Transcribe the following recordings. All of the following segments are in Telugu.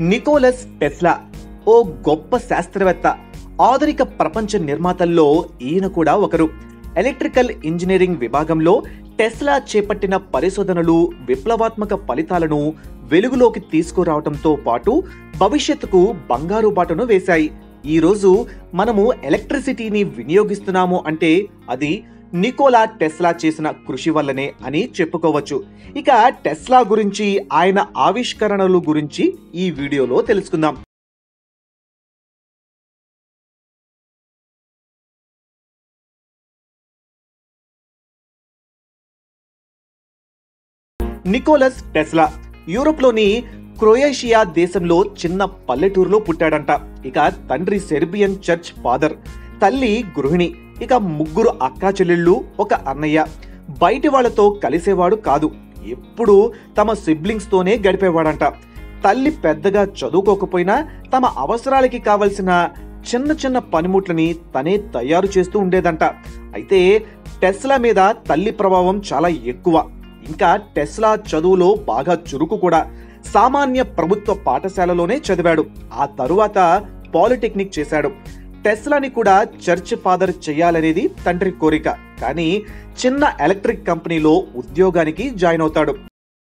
నికోలస్ టెస్లా ఓ గొప్ప శాస్త్రవేత్త ఆధునిక ప్రపంచ నిర్మాతల్లో ఈయన కూడా ఒకరు ఎలక్ట్రికల్ ఇంజనీరింగ్ విభాగంలో టెస్లా చేపట్టిన పరిశోధనలు విప్లవాత్మక ఫలితాలను వెలుగులోకి తీసుకురావడంతో పాటు భవిష్యత్తుకు బంగారు బాటను వేశాయి ఈ రోజు మనము ఎలక్ట్రిసిటీని వినియోగిస్తున్నాము అంటే అది నికోలా టెస్లా చేసిన కృషి వల్లనే అని చెప్పుకోవచ్చు ఇక టెస్లా గురించి ఆయన ఆవిష్కరణలు గురించి ఈ వీడియోలో తెలుసుకుందాం నికోలస్ టెస్లా యూరోప్లోని క్రొయేషియా దేశంలో చిన్న పల్లెటూరులో పుట్టాడంట ఇక తండ్రి సెర్బియన్ చర్చ్ ఫాదర్ తల్లి గృహిణి ఇక ముగ్గురు అక్కా చెల్లెళ్ళు ఒక అన్నయ్య బయటి వాళ్ళతో కలిసేవాడు కాదు ఎప్పుడూ తమ సిబ్లింగ్స్ తోనే గడిపేవాడంట తల్లి పెద్దగా చదువుకోకపోయినా తమ అవసరాలకి కావలసిన చిన్న చిన్న పనిముట్లని తనే తయారు చేస్తూ ఉండేదంట అయితే టెస్లా మీద తల్లి ప్రభావం చాలా ఎక్కువ ఇంకా టెస్లా చదువులో బాగా చురుకు కూడా సామాన్య ప్రభుత్వ పాఠశాలలోనే చదివాడు ఆ తరువాత పాలిటెక్నిక్ చేశాడు టెస్లాని కూడా చర్చ్ ఫాదర్ చేయాలనేది తండ్రి కోరిక కానీ చిన్న ఎలక్ట్రిక్ కంపెనీలో ఉద్యోగానికి జాయిన్ అవుతాడు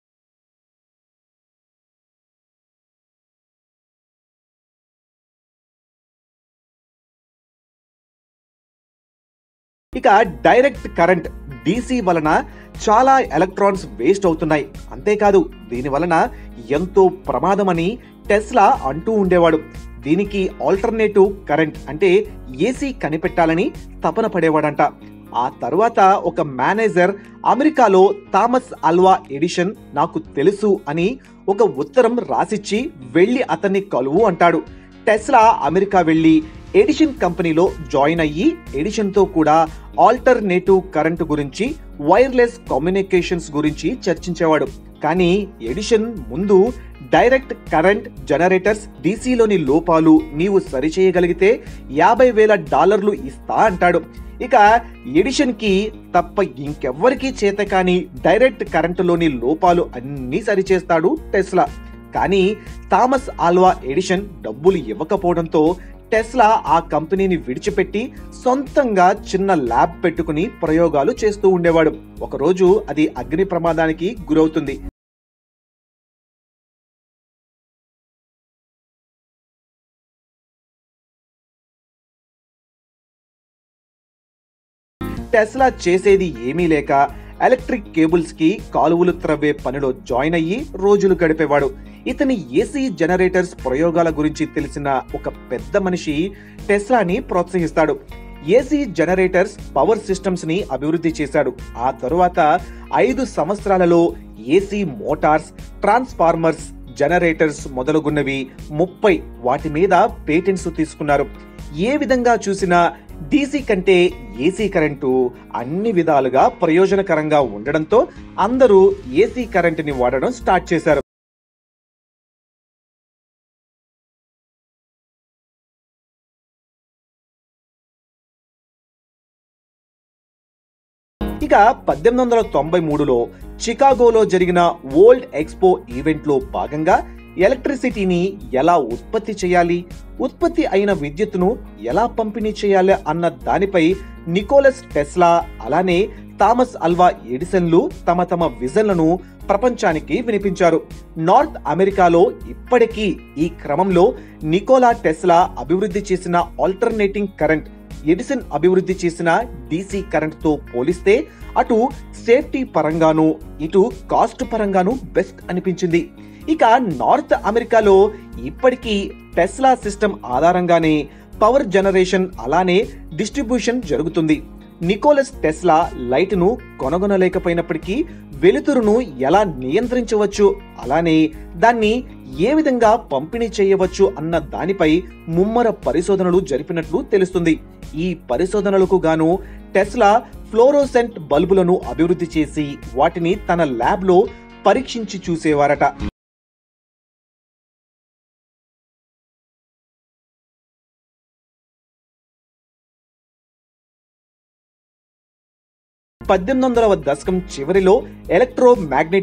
ఇక డైరెక్ట్ కరెంట్ డీసీ వలన చాలా ఎలక్ట్రాన్స్ వేస్ట్ అవుతున్నాయి అంతేకాదు దీని వలన ఎంతో ప్రమాదమని టెస్లా అంటూ ఉండేవాడు దీనికి ఆల్టర్నేటివ్ కరెంట్ అంటే ఏసీ కనిపెట్టాలని తపన పడేవాడంట ఆ తరువాత ఒక మేనేజర్ అమెరికాలో థామస్ అల్వా ఎడిషన్ నాకు తెలుసు అని ఒక ఉత్తరం రాసిచ్చి వెళ్ళి అతన్ని కలువు అంటాడు టెస్లా అమెరికా వెళ్ళి ఎడిషన్ కంపెనీలో జాయిన్ అయ్యి ఎడిషన్ తో కూడా ఆల్టర్నేటివ్ కరెంట్ గురించి వైర్లెస్ కమ్యూనికేషన్స్ గురించి చర్చించేవాడు కానీ ఎడిషన్ ముందు డైరెక్ట్ కరెంట్ జనరేటర్స్ డీసీలోని లోపాలు నీవు సరిచేయగలిగితే యాభై వేల డాలర్లు ఇస్తా అంటాడు ఇక ఎడిషన్ కి తప్ప ఇంకెవ్వరికీ చేత కాని డైరెక్ట్ కరెంటులోని లోపాలు అన్నీ సరిచేస్తాడు టెస్లా కానీ థామస్ ఆల్వా ఎడిషన్ డబ్బులు ఇవ్వకపోవడంతో టెస్లా ఆ కంపెనీని విడిచిపెట్టి సొంతంగా చిన్న ల్యాబ్ పెట్టుకుని ప్రయోగాలు చేస్తూ ఉండేవాడు ఒకరోజు అది అగ్ని ప్రమాదానికి గురవుతుంది టెస్లా చేసేది ఏమీ లేక ఎలక్ట్రిక్ కేబుల్స్ కి కాలువలు త్రవ్వే పనిలో జాయిన్ అయ్యి రోజులు గడిపేవాడు ఇతని ఏసీ జనరేటర్స్ ప్రయోగాల గురించి తెలిసిన ఒక పెద్ద మనిషి టెస్లాని ప్రోత్సహిస్తాడు ఏసీ జనరేటర్స్ పవర్ సిస్టమ్స్ ని అభివృద్ధి చేశాడు ఆ తరువాత ఐదు సంవత్సరాలలో ఏసీ మోటార్స్ ట్రాన్స్ఫార్మర్స్ జనరేటర్స్ మొదలుగున్నవి ముప్పై వాటి మీద పేటెంట్స్ తీసుకున్నారు ఏ విధంగా చూసినా డీసీ కంటే ఏసీ కరెంటు అన్ని విధాలుగా ప్రయోజనకరంగా ఉండడంతో అందరూ ఏసీ కరెంటుని వాడడం స్టార్ట్ చేశారు ఇక పద్దెనిమిది వందల తొంభై మూడులో చికాగోలో జరిగిన వరల్డ్ ఎక్స్పో ఈవెంట్లో భాగంగా ఎలక్ట్రిసిటీని ఎలా ఉత్పత్తి చేయాలి ఉత్పత్తి అయిన విద్యుత్తును ఎలా పంపిణీ చేయాలి అన్న దానిపై నికోలస్ టెస్లా అలానే థామస్ అల్వా ఎడిసన్లు తమ తమ విజన్లను ప్రపంచానికి వినిపించారు నార్త్ అమెరికాలో ఇప్పటికీ ఈ క్రమంలో నికోలా టెస్లా అభివృద్ధి చేసిన ఆల్టర్నేటింగ్ కరెంట్ ఎడిసన్ అభివృద్ధి చేసిన డీసీ కరెంట్ తో పోలిస్తే అటు సేఫ్టీ పరంగాను ఇటు కాస్ట్ పరంగాను బెస్ట్ అనిపించింది ఇక నార్త్ అమెరికాలో ఇప్పటికీ టెస్లా సిస్టమ్ ఆధారంగానే పవర్ జనరేషన్ అలానే డిస్ట్రిబ్యూషన్ జరుగుతుంది నికోలస్ టెస్లా లైట్ను కొనగొనలేకపోయినప్పటికీ వెలుతురును ఎలా నియంత్రించవచ్చు అలానే దాన్ని ఏ విధంగా పంపిణీ చేయవచ్చు అన్న దానిపై ముమ్మర పరిశోధనలు జరిపినట్లు తెలుస్తుంది ఈ పరిశోధనలకు గాను టెస్లా ఫ్లోరోసెంట్ బల్బులను అభివృద్ధి చేసి వాటిని తన ల్యాబ్లో పరీక్షించి చూసేవారట పద్దెనిమిది వందలవ దశకం చివరిలో ఎలక్ట్రోమాగ్నెటిక్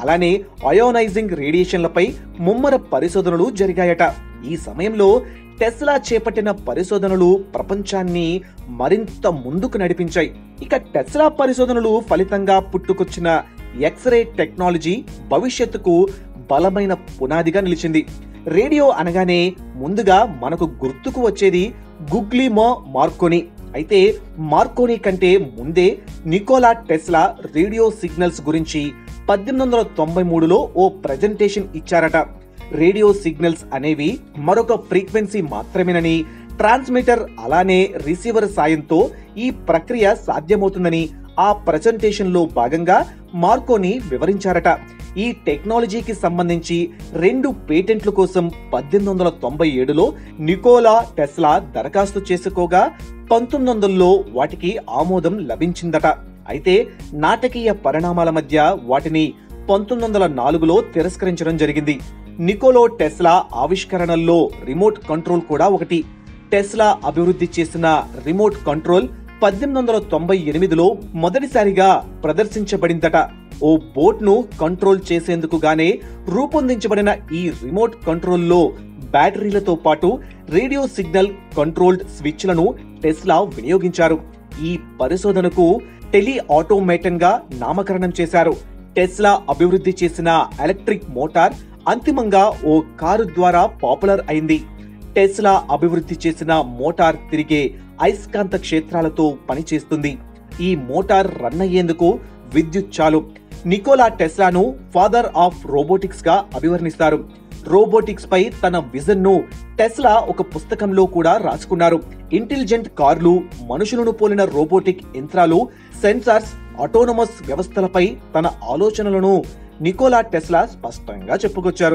అలానే అయోనైజింగ్ రేడియేషన్లపై ముమ్మర పరిశోధనలు జరిగాయట ఈ సమయంలో టెస్లా చేపట్టిన పరిశోధనలు ప్రపంచాన్ని మరింత ముందుకు నడిపించాయి ఇక టెస్లా పరిశోధనలు ఫలితంగా పుట్టుకొచ్చిన ఎక్స్రే టెక్నాలజీ భవిష్యత్తుకు బలమైన పునాదిగా నిలిచింది రేడియో అనగానే ముందుగా మనకు గుర్తుకు వచ్చేది గుగ్లీమో మార్కోని అయితే మార్కోని కంటే ముందే నికోలా టెస్లా రేడియో సిగ్నల్స్ గురించి పద్దెనిమిది వందల తొంభై మూడులో ఓ ప్రజెంటేషన్ ఇచ్చారట రేడియో సిగ్నల్స్ అనేవి మరొక ఫ్రీక్వెన్సీ మాత్రమేనని ట్రాన్స్మిటర్ అలానే రిసీవర్ సాయంతో ఈ ప్రక్రియ సాధ్యమవుతుందని ఆ ప్రజెంటేషన్ లో భాగంగా మార్కోని వివరించారట ఈ టెక్నాలజీకి సంబంధించి రెండు పేటెంట్ల కోసం పద్దెనిమిది వందల తొంభై ఏడులో నికోలా టెస్లా దరఖాస్తు చేసుకోగా పంతొమ్మిది వందల్లో వాటికి ఆమోదం లభించిందట అయితే నాటకీయ పరిణామాల మధ్య వాటిని పంతొమ్మిది వందల నాలుగులో తిరస్కరించడం జరిగింది నికోలో టెస్లా ఆవిష్కరణల్లో రిమోట్ కంట్రోల్ కూడా ఒకటి టెస్లా అభివృద్ధి చేసిన రిమోట్ కంట్రోల్ పద్దెనిమిది వందల తొంభై ఎనిమిదిలో మొదటిసారిగా ప్రదర్శించబడిందట ఓ బోట్ ను కంట్రోల్ చేసేందుకు గానే రూపొందించబడిన ఈ రిమోట్ కంట్రోల్లో బ్యాటరీలతో పాటు రేడియో సిగ్నల్ కంట్రోల్డ్ స్విచ్లను టెస్లా వినియోగించారు ఈ పరిశోధనకు టెలి ఆటోమేటన్ గా నామకరణం చేశారు టెస్లా అభివృద్ధి చేసిన ఎలక్ట్రిక్ మోటార్ అంతిమంగా ఓ కారు ద్వారా పాపులర్ అయింది టెస్లా అభివృద్ధి చేసిన మోటార్ తిరిగే అయస్కాంత క్షేత్రాలతో పనిచేస్తుంది ఈ మోటార్ రన్ అయ్యేందుకు విద్యుత్ చాలు నికోలా టెస్లాను ఫాదర్ ఆఫ్ రోబోటిక్స్ గా అభివర్ణిస్తారు రోబోటిక్స్ పై తన విజన్ ను టెస్లా ఒక పుస్తకంలో కూడా రాసుకున్నారు ఇంటెలిజెంట్ కార్లు మనుషులను పోలిన రోబోటిక్ యంత్రాలు సెన్సార్స్ ఆటోనమస్ వ్యవస్థలపై తన ఆలోచనలను నికోలా టెస్లా స్పష్టంగా చెప్పుకొచ్చారు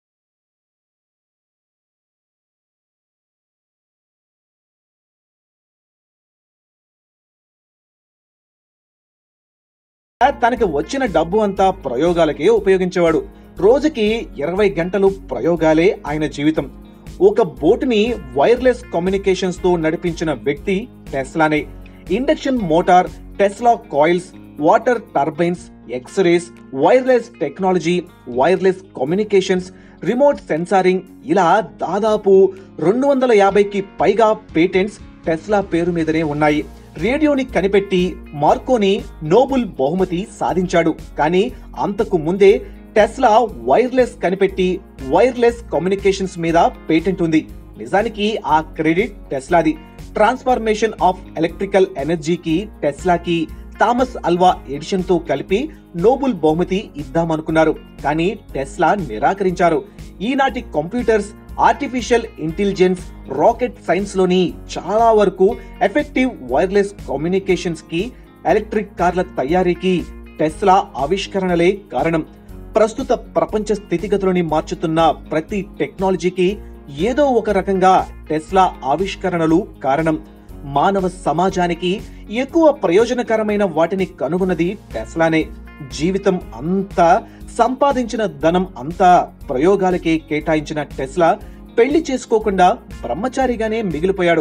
తనకి వచ్చిన డబ్బు అంతా ప్రయోగాలకే ఉపయోగించేవాడు రోజుకి ఇరవై గంటలు ప్రయోగాలే ఆయన జీవితం ఒక బోటుని వైర్లెస్ కమ్యూనికేషన్స్ తో నడిపించిన వ్యక్తి టెస్లానే induction motor Tesla coils water turbines X-rays wireless technology wireless communications remote sensing ఇలా దాదాపు రెండు వందల యాభైకి పైగా పేటెంట్స్ టెస్లా పేరు మీదనే ఉన్నాయి రేడియోని కనిపెట్టి మార్కోని నోబుల్ బహుమతి సాధించాడు కానీ అంతకు ముందే టెస్లా వైర్లెస్ కనిపెట్టి వైర్లెస్ కమ్యూనికేషన్స్ మీద పేటెంట్ ఉంది నిజానికి ఆ క్రెడిట్ టెస్లాది ట్రాన్స్ఫర్మేషన్ ఆఫ్ ఎలక్ట్రికల్ ఎనర్జీకి టెస్లాకి థామస్ అల్వా ఎడిషన్ తో కలిపి నోబుల్ బహుమతి ఇద్దామనుకున్నారు కానీ టెస్లా నిరాకరించారు ఈనాటి computers artificial intelligence rocket science లోని చాలా వరకు ఎఫెక్టివ్ వైర్లెస్ కమ్యూనికేషన్స్ కి ఎలక్ట్రిక్ కార్ల తయారీకి టెస్లా ఆవిష్కరణలే కారణం ప్రస్తుత ప్రపంచ స్థితిగతులని మార్చుతున్న ప్రతి టెక్నాలజీకి ఏదో ఒక రకంగా టెస్లా ఆవిష్కరణలు కారణం మానవ సమాజానికి ఎక్కువ ప్రయోజనకరమైన వాటిని కనుగొన్నది టెస్లానే జీవితం అంతా సంపాదించిన ధనం అంతా ప్రయోగాలకే కేటాయించిన టెస్లా పెళ్లి చేసుకోకుండా బ్రహ్మచారిగానే మిగిలిపోయాడు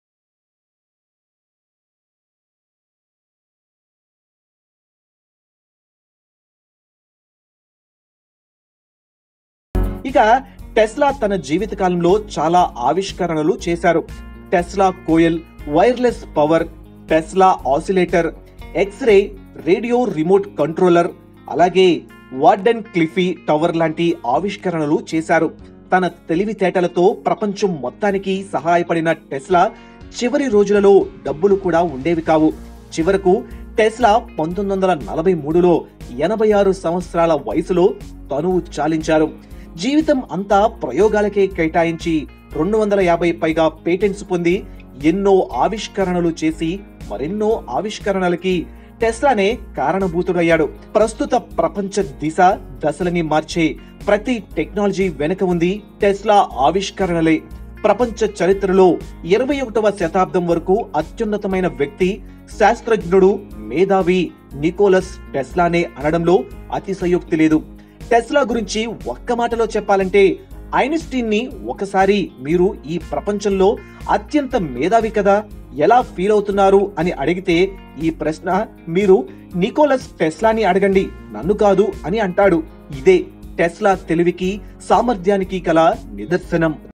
ఇక టెస్లా తన జీవితకాలంలో చాలా ఆవిష్కరణలు చేశారు Tesla coil wireless power Tesla oscillator X-ray radio remote controller అలాగే వార్డెన్ క్లిఫీ టవర్ లాంటి ఆవిష్కరణలు చేశారు తన తెలివితేటలతో ప్రపంచం మొత్తానికి సహాయపడిన టెస్లా చివరి రోజులలో డబ్బులు కూడా ఉండేవి కావు చివరకు టెస్లా పంతొమ్మిది వందల నలభై మూడులో ఎనభై ఆరు సంవత్సరాల వయసులో తనువు చాలించారు జీవితం అంతా ప్రయోగాలకే కేటాయించి రెండు వందల యాభై పైగా పేటెంట్స్ పొంది ఎన్నో ఆవిష్కరణలు చేసి మరెన్నో ఆవిష్కరణలకి టెస్లానే కారణభూతుడయ్యాడు ప్రస్తుత ప్రపంచ దిశ దశలని మార్చే ప్రతి టెక్నాలజీ వెనుక ఉంది టెస్లా ఆవిష్కరణలే ప్రపంచ చరిత్రలో ఇరవై ఒకటవ శతాబ్దం వరకు అత్యున్నతమైన వ్యక్తి శాస్త్రజ్ఞుడు మేధావి నికోలస్ టెస్లానే అనడంలో అతిశయోక్తి లేదు టెస్లా గురించి ఒక్క మాటలో చెప్పాలంటే ఐన్స్టీన్ ని ఒకసారి మీరు ఈ ప్రపంచంలో అత్యంత మేధావి కదా ఎలా ఫీల్ అవుతున్నారు అని అడిగితే ఈ ప్రశ్న మీరు నికోలస్ టెస్లాని అడగండి నన్ను కాదు అని అంటాడు ఇదే టెస్లా తెలివికి సామర్థ్యానికి కల నిదర్శనం